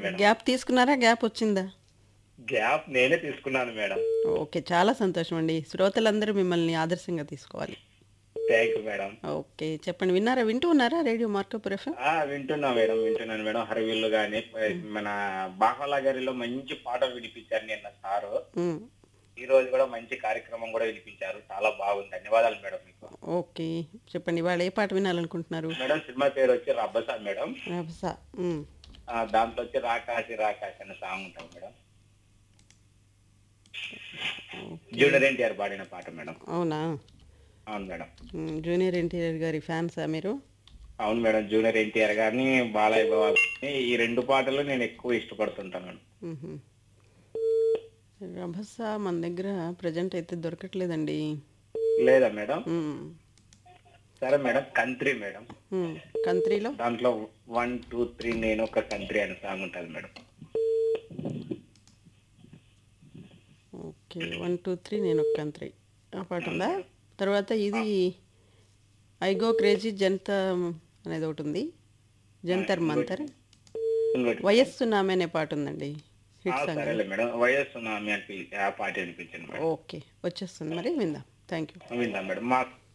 Madam gap తీసుకున్నారా gap వచ్చిందా gap నేనే తీసుకున్నాను మేడం ఓకే చాలా సంతోషం అండి శ్రోతలందరూ మిమ్మల్ని ఆదర్శంగా తీసుకోవాలి థ్యాంక్ యూ మేడం ఓకే చెప్పండి విన్నారా వింటూ ఉన్నారా రేడియో మార్కప్ ఎఫ్ఎం ఆ వింటున్నా మేడం వింటున్నాను మేడం హరివిల్లు గాని మన బాహ్మలా గారిలో మంచి పాట వినిపించారు నిన్న సారు ఉమ్, ఈ రోజు కూడా మంచి కార్యక్రమం కూడా వినిపించారు చాలా బాగుంది ధన్యవాదాలు మేడం మీకు ఓకే చెప్పండి ఇవాళ ఏ పాట వినాలనుకుంటున్నారు మేడం సినిమా పేరు వచ్చి రబ్బసా మేడం రభస ఉమ్, ఆ, దాంట్లో వచ్చి రాకాసి రాకాసి అనే సాంగ్ ఉంటుంది మేడం జూనియర్ ఎన్టీఆర్ పాడిన పాట మేడం అవునా అవును మేడం ఉమ్, జూనియర్ ఎన్టీఆర్ గారి ఫ్యాన్సా మీరు అవును మేడం జూనియర్ ఎన్టీఆర్ గారిని బాలయ్య బాబు గారిని ఈ రెండు పాటలు నేను ఎక్కువ ఇష్టపడుతుంటాను మేడం మ్హూ. రభస మన దగ్గర ప్రజెంట్ అయితే దొరకట్లేదండి లేదా మేడం మ్, సరే మేడం కంట్రీ మేడం మ్, కంట్రీలో దాంట్లో వన్ టూ త్రీ నేను ఒక కంట్రీ అనే సాంగ్ ఉంటుంది madam okay one two three నేను ఒక కంట్రీ ఆ పాట ఉందా తర్వాత ఇది ఐగో క్రేజీ జనత అనేది ఒకటి ఉంది జంతర్ మంతర్ ఇంకోటి వయస్సు నామే అనే పాట ఉందండి ఆ, హిట్ సాంగ్ సరేలే మేడం వయస్సు నామి అని పిలిచి ఆ పాట అనిపించింది మేడం ఓకే వచ్చేస్తుంది మరి విందాం థ్యాంక్ యూ విందాం మేడం మా